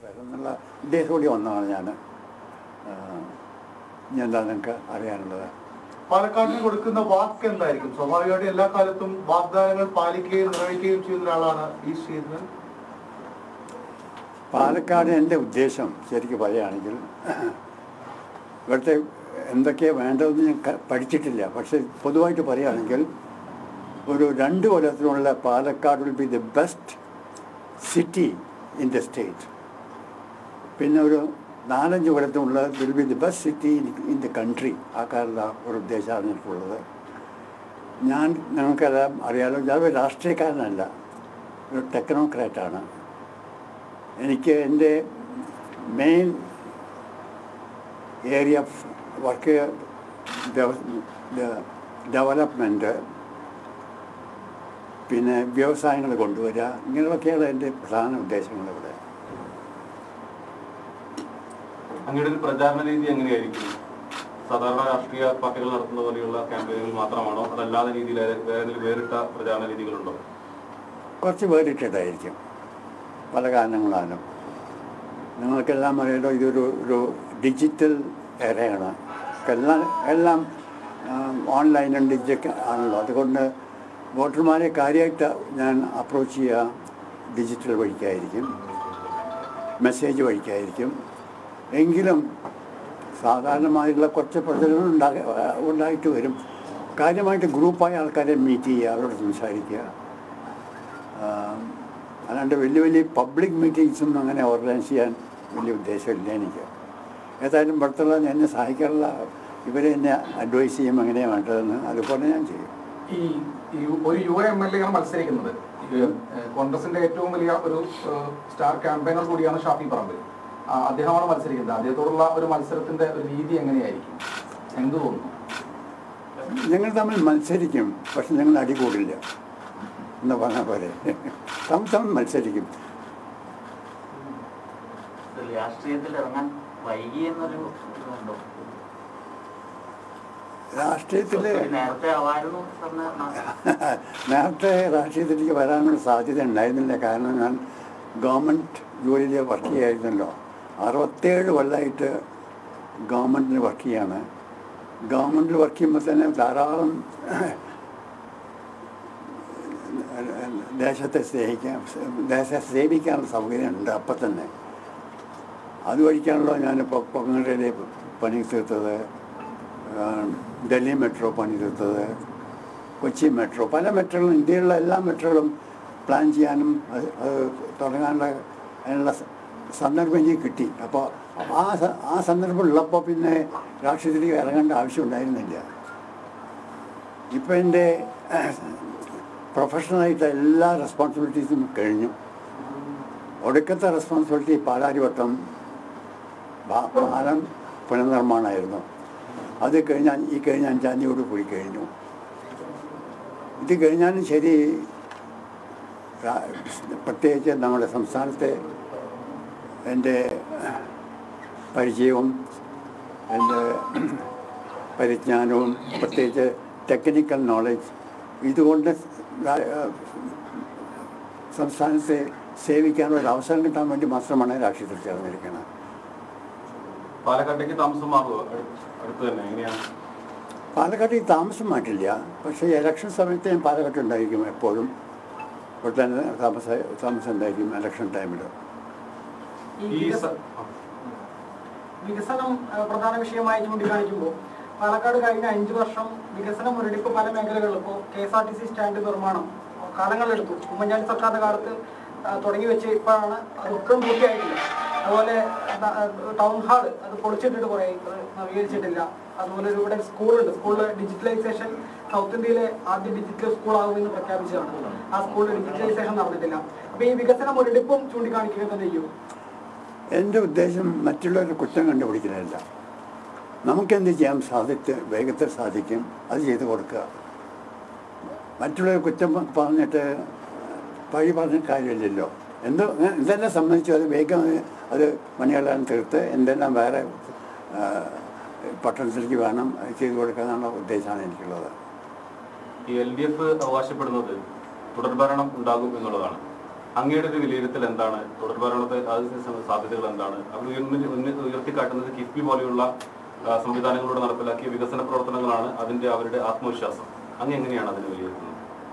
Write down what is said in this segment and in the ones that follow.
എന്നുള്ള ഉദ്ദേശത്തോടെ വന്നതാണ് ഞാൻ ഇനി എന്താ നിങ്ങൾക്ക് അറിയാനുള്ളത് പാലക്കാടിന് കൊടുക്കുന്ന വാക്ക് എന്തായിരിക്കും സ്വാഭാവികമായിട്ട് എല്ലാ കാലത്തും വാഗ്ദാനങ്ങൾ പാലിക്കുകയും നിർവഹിക്കുകയും ചെയ്യുന്ന ഒരാളാണ് ഈ ശ്രീധരൻ പാലക്കാട് എൻ്റെ ഉദ്ദേശം ശരിക്കും പറയുകയാണെങ്കിൽ ഇവിടുത്തെ എന്തൊക്കെയാണ് വേണ്ടതെന്ന് ഞാൻ ക- പഠിച്ചിട്ടില്ല പക്ഷെ പൊതുവായിട്ട് പറയുകയാണെങ്കിൽ ഒരു രണ്ട് കൊല്ലത്തിനുള്ള Palakkad will be the best city in the state പിന്നെ ഒരു നാലഞ്ച് കൊല്ലത്തിനുള്ള will be the best city in the country ആ കാലത്ത് ഒരു ഉദ്ദേശമാണ് എനിക്കുള്ളത് ഞാൻ ഞങ്ങൾക്കെല്ലാം അറിയാലോ ഞാൻ ഒരു രാഷ്ട്രീയക്കാരനല്ല ഒരു ടെക്നോക്രാറ്റാണ് എനിക്ക് എൻ്റെ main area of work development പിന്നെ വ്യവസായങ്ങൾ കൊണ്ടുവരിക ഇങ്ങനെയൊക്കെയാണ് എൻ്റെ പ്രധാന ഉദ്ദേശങ്ങൾ ഇവിടെ അങ്ങയുടെ ഒരു പ്രചാരണ രീതി എങ്ങനെയായിരിക്കും സാധാരണ രാഷ്ട്രീയ പാർട്ടികൾ നടത്തുന്ന പോലെയുള്ള ക്യാമ്പയിനുകൾ മാത്രമാണോ അതല്ലാതെ രീതിയിൽ വേറെ ഏതെങ്കിലും വേറിട്ട പ്രചാരണ രീതികളുണ്ടോ കുറച്ച് വേറിട്ടതായിരിക്കും പല കാരണങ്ങളാലും നിങ്ങൾക്കെല്ലാം അറിയാലോ ഇതൊരു ഒരു ഡിജിറ്റൽ എറയാണ് എല്ലാം എല്ലാം ഓൺലൈനും ഡിജിറ്റൽ ആണല്ലോ അതുകൊണ്ട് വോട്ടർമാരെ കാര്യമായിട്ട് ഞാൻ അപ്രോച്ച് ചെയ്യുക ഡിജിറ്റൽ വഴിക്കായിരിക്കും മെസ്സേജ് വഴിക്കായിരിക്കും എങ്കിലും സാധാരണമായിട്ടുള്ള കുറച്ച് പ്രചരണം ഉണ്ടാക ഉണ്ടായിട്ട് വരും കാര്യമായിട്ട് ഗ്രൂപ്പായ ആൾക്കാരെ മീറ്റ് ചെയ്യുക അവരോട് സംസാരിക്കുക ആം, അല്ലാണ്ട് വലിയ വലിയ പബ്ലിക് മീറ്റിങ്സും അങ്ങനെ ഓർഗനൈസ് ചെയ്യാൻ വലിയ ഉദ്ദേശമില്ല എനിക്ക് ഏതായാലും പുറത്തുള്ള എന്നെ സഹായിക്കാനുള്ള ഇവരെ എന്നെ അഡ്വൈസ് ചെയ്യും എങ്ങനെയാണ് വേണ്ടതെന്ന് അതുപോലെ ഞാൻ ചെയ്യും ഈ ഈ ഒരു യുവ എം എൽ എ മത്സരിക്കുന്നത് ഈ, ഏഹ്, കോൺഗ്രസിന്റെ ഏറ്റവും വലിയ ഒരു ഏഹ്, സ്റ്റാർ ക്യാമ്പയിനർ കൂടിയാണ് ഷാഫി പറമ്പിൽ ആ, അദ്ദേഹമാണ് മത്സരിക്കുന്നത് അദ്ദേഹത്തോടുള്ള ഒരു മത്സരത്തിന്റെ ഒരു രീതി എങ്ങനെയായിരിക്കും എന്ത് തോന്നുന്നു ഞങ്ങൾ തമ്മിൽ മത്സരിക്കും പക്ഷെ ഞങ്ങൾ അടികൂടില്ല എന്ന് പറഞ്ഞ പോലെ തമ്മിൽ തമ്മിൽ മത്സരിക്കും രാഷ്ട്രീയത്തിൽ ഇറങ്ങാൻ വൈകി എന്നൊരു ഇതുണ്ടോ രാഷ്ട്രീയത്തിൽ ഒത്തിരി നേരത്തെ ആവായിരുന്നു സാറിന് നേരത്തെ രാഷ്ട്രീയത്തിലേക്ക് വരാനുള്ള സാധ്യത ഉണ്ടായിരുന്നില്ല കാരണം ഞാൻ ഗവൺമെൻറ് ജോലിയിൽ വർക്ക് ചെയ്യായിരുന്നല്ലോ അറുപത്തേഴ് കൊല്ലമായിട്ട് ഗവൺമെൻറ്റിന് വർക്ക് ചെയ്യാണ് ഗവൺമെൻറ്റിൽ വർക്ക് ചെയ്യുമ്പോൾ തന്നെ ധാരാളം ദേശത്തെ സ്നേഹിക്കാൻ ദേശത്തെ സേവിക്കാനുള്ള സൗകര്യമുണ്ട് അപ്പം തന്നെ അതുവഴിക്കാണല്ലോ ഞാനിപ്പോൾ പൊങ്ങടയിലെ പണി തീർത്തത് ആ, ഡൽഹി മെട്രോ പണി തീർത്തത് കൊച്ചി മെട്രോ പല മെട്രോകളും ഇന്ത്യയിലുള്ള എല്ലാ മെട്രോകളും പ്ലാൻ ചെയ്യാനും അത് അത് തുടങ്ങാനുള്ള അതിനുള്ള സ- സന്ദർഭം എനിക്ക് കിട്ടി അപ്പോൾ ആ സ- ആ സന്ദർഭം ഉള്ളപ്പോൾ പിന്നെ രാഷ്ട്രീയത്തിലേക്ക് ഇറങ്ങേണ്ട ആവശ്യം ഉണ്ടായിരുന്നില്ല ഇപ്പം എൻ്റെ പ്രൊഫഷണലായിട്ട് എല്ലാ റെസ്പോൺസിബിലിറ്റീസും കഴിഞ്ഞു ഒടുക്കത്തെ റെസ്പോൺസിബിലിറ്റി പാലാരിവട്ടം പാ- പാലം പുനർനിർമ്മാണമായിരുന്നു അത് കഴിഞ്ഞാൽ ഈ കഴിഞ്ഞ അഞ്ചാം തീയതിയോട് പോയി കഴിഞ്ഞു ഇത് കഴിഞ്ഞാലും ശരി രാ- പ്രത്യേകിച്ച് നമ്മുടെ സംസ്ഥാനത്തെ എൻ്റെ പരിചയവും എൻ്റെ പരിജ്ഞാനവും പ്രത്യേകിച്ച് ടെക്നിക്കൽ നോളജ് ഇതുകൊണ്ട് രാ- സംസ്ഥാനത്തെ സേവിക്കാനുള്ള ഒരു അവസരം കിട്ടാൻ വേണ്ടി മാത്രമാണ് രാഷ്ട്രീയത്തിൽ ചേർന്നിരിക്കുന്നത് പാലക്കാട്ടേക്ക് താമസം മാറുമോ അടു- അടുത്ത് തന്നെ എങ്ങനെയാണ് പാലക്കാട്ടിൽ താമസം മാറ്റില്ല പക്ഷേ ഇലക്ഷൻ സമയത്ത് ഞാൻ പാലക്കാട്ട് ഉണ്ടായിരിക്കും എപ്പോഴും ഇവിടെ തന്നെ താമസ താമസം ഉണ്ടായിരിക്കും ഇലക്ഷൻ ടൈമിൽ ഈ ഈ വികസ- സ- ആ. വികസനം ആ, പ്രധാന വിഷയമായി ചൂണ്ടിക്കാണിക്കുമ്പോൾ പാലക്കാട് കഴിഞ്ഞ അഞ്ചു വർഷം വികസന മുരടിപ്പ് പല മേഖലകളിലും ഇപ്പോൾ K S R T C stand നിർമ്മാണം കാലങ്ങളെടുത്തു ഉമ്മൻചാണ്ടി സർക്കാരിന്റെ കാലത്ത് ആ, തുടങ്ങി വെച്ച് ഇപ്പോഴാണ് അതൊട്ടും പൂർത്തിയായിട്ടില്ല അതുപോലെ ആ, ടൗൺ ഹാൾ അത് പൊളിച്ചിട്ടിട്ട് കുറേ അത് നവീകരിച്ചിട്ടില്ല അതുപോലെ ഒരു ഇവിടെ സ്കൂളുണ്ട് സ്കൂളിൽ ഡിജിറ്റലൈസേഷൻ സൗത്ത് ഇന്ത്യയിലെ ആദ്യ ഡിജിറ്റൽ സ്കൂൾ ആകുമെന്ന് പ്രഖ്യാപിച്ചതാണ് ആ സ്കൂളിൽ ഡിജിറ്റലൈസേഷൻ നടന്നിട്ടില്ല അപ്പൊ ഈ വികസന മുരടിപ്പും ചൂണ്ടിക്കാണിക്കുക തന്നെ ചെയ്യും എൻ്റെ ഉദ്ദേശം മറ്റുള്ളവരുടെ കുറ്റം കണ്ടുപിടിക്കലല്ല നമുക്കെന്ത് ചെയ്യാൻ സാധിച്ച് വേഗത്തിൽ സാധിക്കും അത് ചെയ്ത് കൊടുക്കുക മറ്റുള്ളവർ കുറ്റം പ- പറഞ്ഞിട്ട് വഴി പറഞ്ഞ കാര്യമില്ലല്ലോ എന്തോ ഞാൻ ഇതെല്ലാം സംബന്ധിച്ചു അത് വേഗം അത് മണികളെല്ലാം തീർത്ത് എന്തെല്ലാം വേറെ ആ, പട്ടണത്തിലേക്ക് വേണം അത് ചെയ്തു കൊടുക്കുക എന്നുള്ള ഉദ്ദേശമാണ് എനിക്കുള്ളത് ഈ എൽ ഡി എഫ് അവകാശപ്പെടുന്നത് തുടർഭരണം ഉണ്ടാകും എന്നുള്ളതാണ് അങ്ങയുടെ ഒരു വിലയിരുത്തൽ എന്താണ് തുടർ ഭരണത്തെ അതിന് സാധ്യതകൾ എന്താണ് അവർ ഉയർന്നി- ഉന്നി- ഉയർത്തിക്കാട്ടുന്നത് കിഫ്ബി പോലെയുള്ള ആ, സംവിധാനങ്ങളിലൂടെ നടപ്പിലാക്കിയ വികസന പ്രവർത്തനങ്ങളാണ് അതിന്റെ അവരുടെ ആത്മവിശ്വാസം അങ്ങ് എങ്ങനെയാണ് അതിനെ വിലയിരുത്തുന്നത്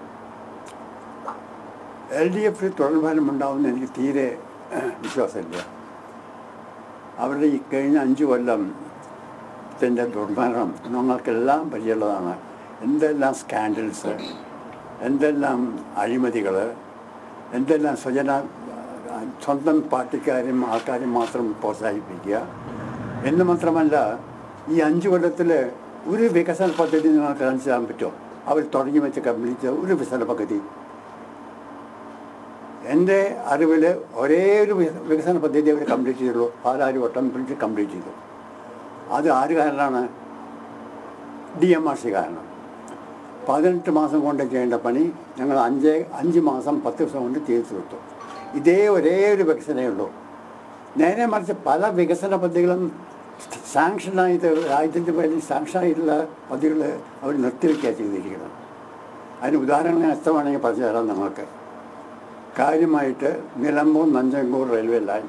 എൽ ഡി എഫിൽ തുടർഭരണം ഉണ്ടാവുമെന്ന് എനിക്ക് തീരെ ഏഹ്, വിശ്വാസമില്ല അവരുടെ ഈ കഴിഞ്ഞ അഞ്ച് കൊല്ലം ത്തിൻ്റെ ദുർഭരണം നമ്മൾക്കെല്ലാം പരിചയമുള്ളതാണ് എന്തെല്ലാം സ്കാൻഡൽസ് എന്തെല്ലാം അഴിമതികൾ എന്തെല്ലാം സ്വജന സ്വന്തം പാർട്ടിക്കാരും ആൾക്കാരും മാത്രം പ്രോത്സാഹിപ്പിക്കുക എന്ന് മാത്രമല്ല ഈ അഞ്ച് കൊല്ലത്തിൽ ഒരു വികസന പദ്ധതി നിങ്ങൾക്ക് കാണിച്ചു തരാൻ പറ്റുമോ അവർ തുടങ്ങി വെച്ച് കംപ്ലീറ്റ് ഒരു വികസന പദ്ധതി എൻ്റെ അറിവിൽ ഒരേ ഒരു വിക- വികസന പദ്ധതി അവർ കംപ്ലീറ്റ് ചെയ്തുള്ളൂ പാലാരി വട്ടം പിടിച്ച് കംപ്ലീറ്റ് ചെയ്തു അത് ആര് കാരണമാണ് ഡി എം ആർ സി കാരണം പതിനെട്ട് മാസം കൊണ്ട് ചെയ്യേണ്ട പണി ഞങ്ങൾ അഞ്ച് അഞ്ച് മാസം പത്ത് ദിവസം കൊണ്ട് ചെയ്തു തീർത്തു ഇതേ ഒരേ ഒരു വികസനമേ ഉള്ളൂ നേരെ മറിച്ച് പല വികസന പദ്ധതികളും സാങ്ഷനായിട്ട് രാജ്യത്തിൻ്റെ പേരിൽ സാങ്ഷനായിട്ടുള്ള പദ്ധതികൾ അവർ നിർത്തിവെക്കുക ചെയ്തിരിക്കുന്നത് അതിന് ഉദാഹരണങ്ങൾ എത്ര വേണമെങ്കിൽ പറഞ്ഞു തരാം നിങ്ങൾക്ക് കാര്യമായിട്ട് നിലമ്പൂർ നഞ്ചങ്കൂർ റെയിൽവേ ലൈൻ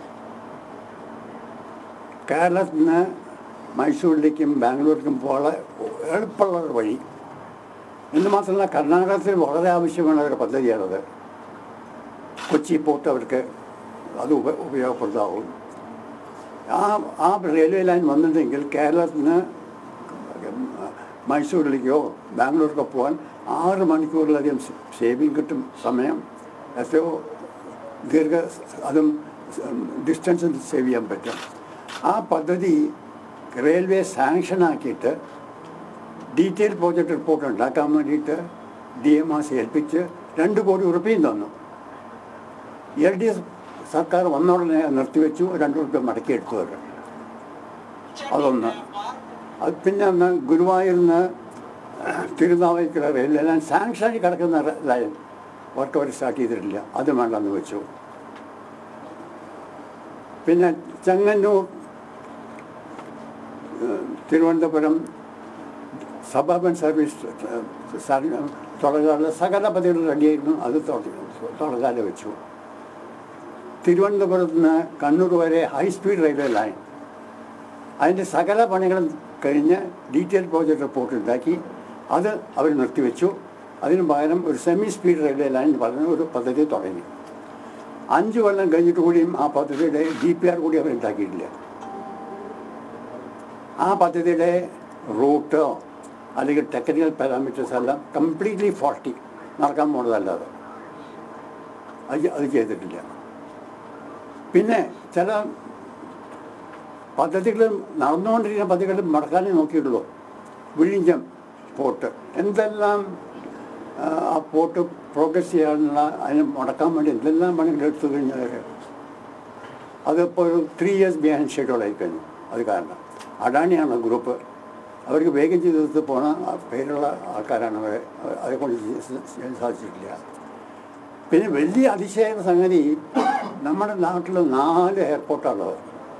കേരളത്തിൽ നിന്ന് മൈസൂരിലേക്കും ബാംഗ്ലൂരിലേക്കും പോകാനുള്ള എളുപ്പമുള്ള ഒരു വഴി എന്ന് മാത്രമല്ല കർണാടകത്തിൽ വളരെ ആവശ്യമാണ് ഒരു പദ്ധതിയാണത് കൊച്ചി പോർട്ട് അവർക്ക് അത് ഉപ ഉപയോഗപ്രദമാവും ആ ആ റെയിൽവേ ലൈൻ വന്നിട്ടുണ്ടെങ്കിൽ കേരളത്തിൽ നിന്ന് മൈസൂരിലേക്കോ ബാംഗ്ലൂരിലേക്കോ പോകാൻ ആറ് മണിക്കൂറിലധികം സേവിങ് കിട്ടും സമയം എത്രയോ ദീർഘ അതും ഡിസ്റ്റൻസ് സേവ് ചെയ്യാൻ പറ്റും ആ പദ്ധതി റെയിൽവേ സാങ്ഷൻ ആക്കിയിട്ട് ഡീറ്റെയിൽ പ്രോജക്റ്റ് റിപ്പോർട്ട് ഉണ്ടാക്കാൻ വേണ്ടിയിട്ട് ഡി എം ആർ സി ഏൽപ്പിച്ച് രണ്ട് കോടി ഉറുപ്പിയും തന്നു എൽ ഡി എഫ് സർക്കാർ വന്ന ഉടനെ അത് നിർത്തിവെച്ചു രണ്ട് ഉറുപ്പ്യ മടക്കിയെടുത്തു അവർ അതൊന്ന് അത് പിന്നെ ഒന്ന് ഗുരുവായൂരിന്ന് തിരുനാവായിക്കുള്ള റെയിൽവേ ലൈൻ സാങ്ഷനായി കിടക്കുന്ന റെ- ലൈൻ വർക്ക് അവർ സ്റ്റാർട്ട് ചെയ്തിട്ടില്ല അത് വേണ്ടെന്ന് വെച്ചു പിന്നെ ചെങ്ങന്നൂർ ഏഹ്, തിരുവനന്തപുരം സബർബൻ സർവീസ് ഏഹ്, സർ- തുടങ്ങാനുള്ള സകല പദ്ധതികൾ റെഡിയായിരുന്നു അത് തുട- തുടങ്ങാതെ വെച്ചു തിരുവനന്തപുരത്ത് നിന്ന് കണ്ണൂർ വരെ ഹൈ സ്പീഡ് റെയിൽവേ ലൈൻ അതിൻ്റെ സകല പണികളും കഴിഞ്ഞ് ഡീറ്റെയിൽ പ്രോജക്റ്റ് റിപ്പോർട്ട് ഉണ്ടാക്കി അത് അവർ നിർത്തിവെച്ചു അതിന് പകരം ഒരു സെമി സ്പീഡ് റെയിൽവേ ലൈൻ പറഞ്ഞ ഒരു പദ്ധതി തുടങ്ങി അഞ്ച് കൊല്ലം കഴിഞ്ഞിട്ട് കൂടിയും ആ പദ്ധതിയുടെ ഡി പി ആർ കൂടി അവർ ഉണ്ടാക്കിയിട്ടില്ല ആ പദ്ധതിയുടെ റൂട്ടോ അല്ലെങ്കിൽ ടെക്നിക്കൽ പാരാമീറ്റേഴ്സ് എല്ലാം കംപ്ലീറ്റ്ലി ഫോൾട്ടി നടക്കാൻ പോകുന്നതല്ലാതെ അത് അത് ചെയ്തിട്ടില്ല പിന്നെ ചില പദ്ധതികൾ നടന്നുകൊണ്ടിരിക്കുന്ന പദ്ധതികൾ മടക്കാനേ നോക്കിയിട്ടുള്ളൂ വിഴിഞ്ഞം പോർട്ട് എന്തെല്ലാം ആ, ആ പോർട്ട് പ്രോഗ്രസ് ചെയ്യാനുള്ള അതിന് മുടക്കാൻ വേണ്ടി എന്തെല്ലാം പണികൾ എടുത്തു കഴിഞ്ഞവർ അതിപ്പോൾ ഒരു ത്രീ ഇയേഴ്സ് ബിഹൈൻഡ് ഷെഡ്യൂളായി കഴിഞ്ഞു അത് കാരണം അഡാണിയാണ് ഗ്രൂപ്പ് അവർക്ക് വേഗം ചെയ്തെടുത്ത് പോണ ആ പേരുള്ള ആൾക്കാരാണ് അവരെ അവരെ കൊണ്ട് ചെയ്യ- ചെയ്യാൻ സാധിച്ചിട്ടില്ല പിന്നെ വലിയ അതിശയ സംഗതി നമ്മുടെ നാട്ടിൽ നാല് എയർപോർട്ടാണുള്ളത്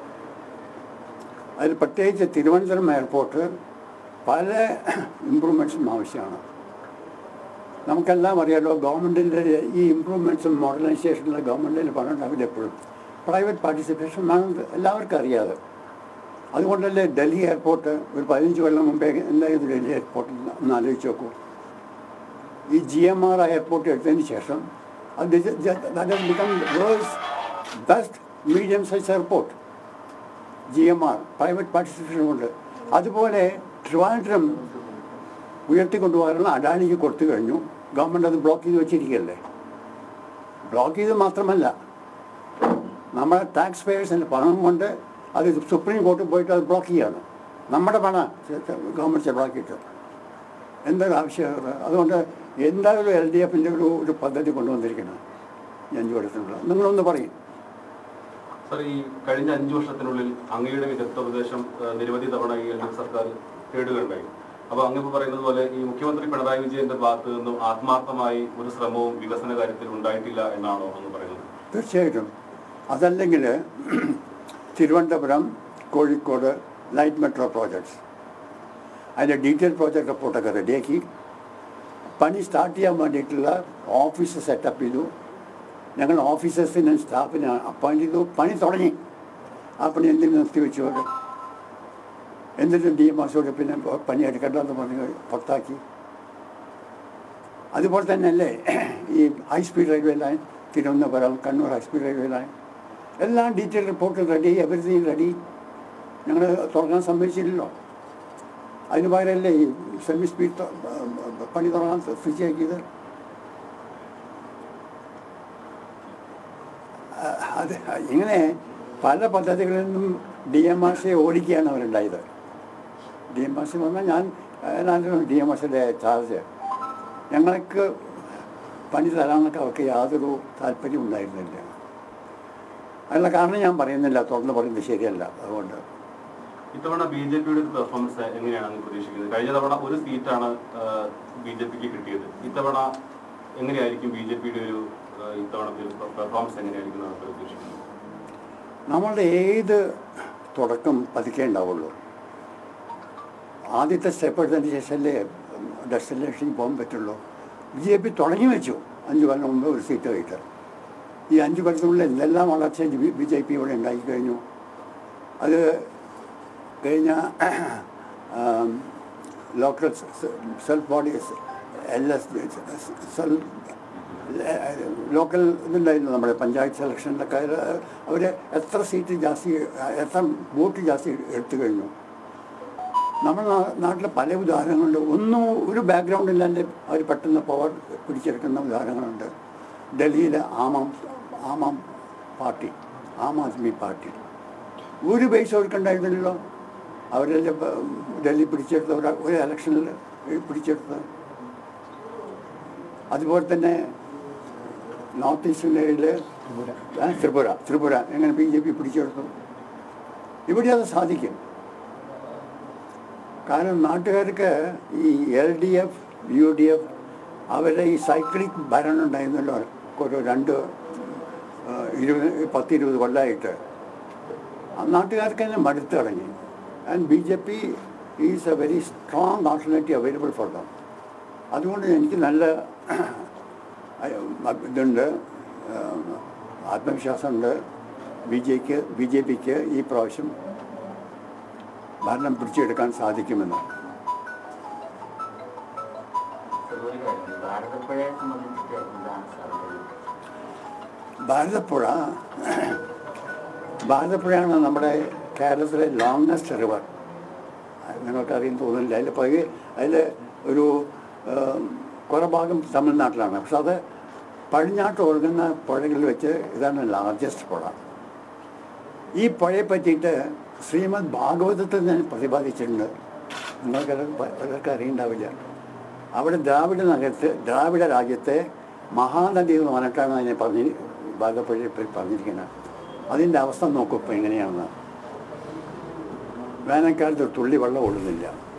അതിൽ പ്രത്യേകിച്ച് തിരുവനന്തപുരം എയർപോർട്ട് പല ഇമ്പ്രൂവ്മെൻറ്റ്സും ആവശ്യമാണ് നമുക്കെല്ലാം അറിയാലോ ഗവൺമെൻറ്റിൻ്റെ ഈ ഇമ്പ്രൂവ്മെൻറ്റ്സും മോഡേണൈസേഷനിലെ ഗവൺമെൻറ്റിന് പണം ഉണ്ടാവില്ല എപ്പോഴും പ്രൈവറ്റ് പാർട്ടിസിപ്പേഷൻ വേണം എല്ലാവർക്കും അറിയാതെ അതുകൊണ്ടല്ലേ ഡൽഹി എയർപോർട്ട് ഒരു പതിനഞ്ച് കൊല്ലം മുമ്പേ എന്തായിരുന്നു ഡൽഹി എയർപോർട്ട് ഒന്ന് ആലോചിച്ച് നോക്കൂ ഈ ജി എം ആർ എയർപോർട്ട് എടുത്തതിന് ശേഷം അത് become world's best medium size airport G M R private participation കൊണ്ട് അതുപോലെ ട്രിവാൻഡ്രം ഉയർത്തിക്കൊണ്ടുപോകാനുള്ള അഡാനിക്ക് കൊടുത്തു കഴിഞ്ഞു ഗവൺമെൻറ് അത് ബ്ലോക്ക് ചെയ്ത് വെച്ചിരിക്കുകയല്ലേ ബ്ലോക്ക് ചെയ്ത് മാത്രമല്ല നമ്മുടെ ടാക്സ് പേയേഴ്സിൻ്റെ പണം കൊണ്ട് അത് സുപ്രീം കോർട്ടിൽ പോയിട്ട് അത് ബ്ലോക്ക് ചെയ്യാണ് നമ്മുടെ പണം ഗവൺമെൻറ് ബ്ലോക്ക് എന്തൊരു ആവശ്യം അതുകൊണ്ട് എന്തായാലും എൽ ഡി എഫിൻ്റെ ഒരു ഒരു പദ്ധതി കൊണ്ടുവന്നിരിക്കണം ഈ അഞ്ച് വർഷത്തിനുള്ള നിങ്ങളൊന്ന് പറയും സർ ഈ കഴിഞ്ഞ അഞ്ചു വർഷത്തിനുള്ളിൽ അങ്ങയുടെ വിദഗ്ധ ഉപദേശം ആ, നിരവധി തവണ ഈ എൽ ഡി എഫ് സർക്കാർ തേടുകയുണ്ടായി അപ്പൊ അങ്ങ് ഇപ്പൊ പറയുന്നത് പോലെ ഈ മുഖ്യമന്ത്രി പിണറായി വിജയന്റെ ഭാഗത്ത് നിന്നും ആത്മാർത്ഥമായി ഒരു ശ്രമവും വികസന കാര്യത്തിൽ ഉണ്ടായിട്ടില്ല എന്നാണോ അങ്ങ് പറയുന്നത് തീർച്ചയായിട്ടും അതല്ലെങ്കിൽ Thiruvananthapuram Kozhikode light metro projects അതിൻ്റെ ഡീറ്റെയിൽ പ്രോജക്റ്റ് റിപ്പോർട്ടൊക്കെ റെഡിയാക്കി പണി സ്റ്റാർട്ട് ചെയ്യാൻ വേണ്ടിയിട്ടുള്ള ഓഫീസ് സെറ്റപ്പ് ചെയ്തു ഞങ്ങൾ ഓഫീസേഴ്സിനും സ്റ്റാഫിനും അപ്പോയിൻറ്റ് ചെയ്തു പണി തുടങ്ങി ആ പണി എന്തിനു നിർത്തിവെച്ചു അവർ എന്നിട്ടും ഡി എം ആസോട് പിന്നെ പണി എടുക്കണ്ടെന്ന് പറഞ്ഞ് പുറത്താക്കി അതുപോലെ തന്നെയല്ലേ ഈ high speed railway line Thiruvananthapuram Kannur high speed railway line എല്ലാം detail report ready everything ready ഞങ്ങൾ തുറക്കാൻ സമ്മതിച്ചില്ലല്ലോ അതിന് പകരമല്ലേ ഈ സെമി സ്പീഡ് ത- പണി തുടങ്ങാൻ സ്വിച്ചാക്കിയത് അത് ഇങ്ങനെ പല പദ്ധതികളിൽ നിന്നും ഡി എം ആർ സിയെ ഓടിക്കുകയാണ് അവരുണ്ടായത് ഡി എം ആർ സി എന്ന് പറഞ്ഞാൽ ഞാൻ ഏതാണ്ട് ഡി എം ആർ സിയുടെ ചാർജ് ഞങ്ങൾക്ക് പണി തരാനൊക്കെ അവർക്ക് യാതൊരു താല്പര്യം ഉണ്ടായിരുന്നില്ല അതിനുള്ള കാരണം ഞാൻ പറയുന്നില്ല തുറന്ന് പറയുന്നത് ശരിയല്ല അതുകൊണ്ട് ഇത്തവണ ബി ജെ പിയുടെ ഒരു പെർഫോമൻസ് എങ്ങനെയാണ് അങ്ങ് പ്രതീക്ഷിക്കുന്നത് കഴിഞ്ഞ തവണ ഒരു സീറ്റാണ് ബി ജെ പിക്ക് കിട്ടിയത് ഇത്തവണ എങ്ങനെയായിരിക്കും ബി ജെ പിയുടെ ഒരു ആ, ഇത്തവണത്തെ ഒരു പെർഫോമൻസ് എങ്ങനെയായിരിക്കും എന്നാണ് പ്രതീക്ഷിക്കുന്നത് നമ്മളുടെ ഏത് തുടക്കം പതുക്കെ ഉണ്ടാവുള്ളൂ ആദ്യത്തെ സ്റ്റെപ്പ് എടുത്തതിന് ശേഷമല്ലേ ഡെസ്റ്റിനേഷനിൽ പോകാൻ പറ്റുള്ളൂ ബി ജെ പി തുടങ്ങി വെച്ചു അഞ്ച് കൊല്ലം മുമ്പ് ഒരു സീറ്റ് ആയിട്ട് ഈ അഞ്ച് കൊല്ലത്തിനുള്ളിൽ എന്തെല്ലാം വളർച്ച ബി ജെ പി ഇവിടെ ഉണ്ടാക്കി കഴിഞ്ഞു അത് കഴിഞ്ഞ local self body L S cell local ഇതുണ്ടായിരുന്നു നമ്മുടെ പഞ്ചായത്ത് സെലക്ഷനിലൊക്കെ അവർ എത്ര സീറ്റ് ജാസ്തി എത്ര വോട്ട് ജാസ്തി എടുത്തു കഴിഞ്ഞു നമ്മുടെ നാ- നാട്ടിലെ പല ഉദാഹരണങ്ങളുണ്ട് ഒന്നും ഒരു ബാക്ക്ഗ്രൗണ്ട് ഇല്ലാണ്ട് അവർ പെട്ടെന്ന് പവർ പിടിച്ചെടുക്കുന്ന ഉദാഹരണങ്ങളുണ്ട് ഡൽഹിയിലെ ആമാം ആമാം പാർട്ടി ആം ആദ്മി പാർട്ടി ഒരു പൈസ അവർക്കുണ്ടായിരുന്നില്ലല്ലോ അവരെല്ലാം ഇപ്പം ഡൽഹി പിടിച്ചെടുത്ത ഒരു ഒരു ഇലക്ഷനിൽ പിടിച്ചെടുത്തത് അതുപോലെ തന്നെ നോർത്ത് ഈസ്റ്റേൺ ഏരിയയിൽ ത്രിപുര ത്രിപുര എങ്ങനെ ബി ജെ പി പിടിച്ചെടുത്തു ഇവിടെ അത് സാധിക്കും കാരണം നാട്ടുകാർക്ക് ഈ L D F U D F അവരുടെ ഈ സൈക്ലിക് ഭരണം ഉണ്ടായിരുന്നല്ലോ ഒരു രണ്ട് ആ, ഇരുപത് പത്തിരുപത് കൊല്ലമായിട്ട് ആ നാട്ടുകാർക്ക് തന്നെ മടുത്ത് തുടങ്ങി and B J P is a very strong alternative available for them അതുകൊണ്ട് എനിക്ക് നല്ല ഇതുണ്ട് ആ, ആത്മവിശ്വാസമുണ്ട് ബി ജെക്ക് ബി ജെ പിക്ക് ഈ പ്രാവശ്യം ഭരണം പിടിച്ചെടുക്കാൻ സാധിക്കുമെന്ന് സർ, ഒരു കാര്യം ഈ ഭാരതപ്പുഴയെ സംബന്ധിച്ചിട്ട് എന്താണ് സാറിന്റെ ഒരു ഭാരതപ്പുഴ ഭാരതപ്പുഴയാണ് നമ്മുടെ കേരളത്തിലെ ലോങ്സ്റ്റ് റിവർ നിങ്ങൾക്കറിയാൻ തോന്നുന്നില്ല അതിൽ പകുതി അതിൽ ഒരു ഏം, കുറേ ഭാഗം തമിഴ്നാട്ടിലാണ് പക്ഷെ അത് പടിഞ്ഞാട്ട് ഒഴുകുന്ന പുഴകളിൽ വെച്ച് ഇതാണ് ലാർജസ്റ്റ് പുഴ ഈ പുഴയെ പറ്റിയിട്ട് ശ്രീമദ് ഭാഗവതത്തിൽ ഞാൻ പ്രതിപാദിച്ചിട്ടുണ്ട് നിങ്ങൾക്ക് പലർക്ക് അറിയണ്ടാവില്ല അവിടെ ദ്രാവിഡ നഗരത്ത് ദ്രാവിഡ രാജ്യത്തെ മഹാനദി എന്ന് പറഞ്ഞിട്ടാണ് അതിനെ പറഞ്ഞ് ഭാഗപ്പുഴയെ പറ്റി പറഞ്ഞിരിക്കുന്നത് അതിൻ്റെ അവസ്ഥ നോക്കൂ ഇപ്പം എങ്ങനെയാണെന്ന് വേനൽക്കാലത്ത് ഒരു തുള്ളി വെള്ളം ഓടുന്നില്ല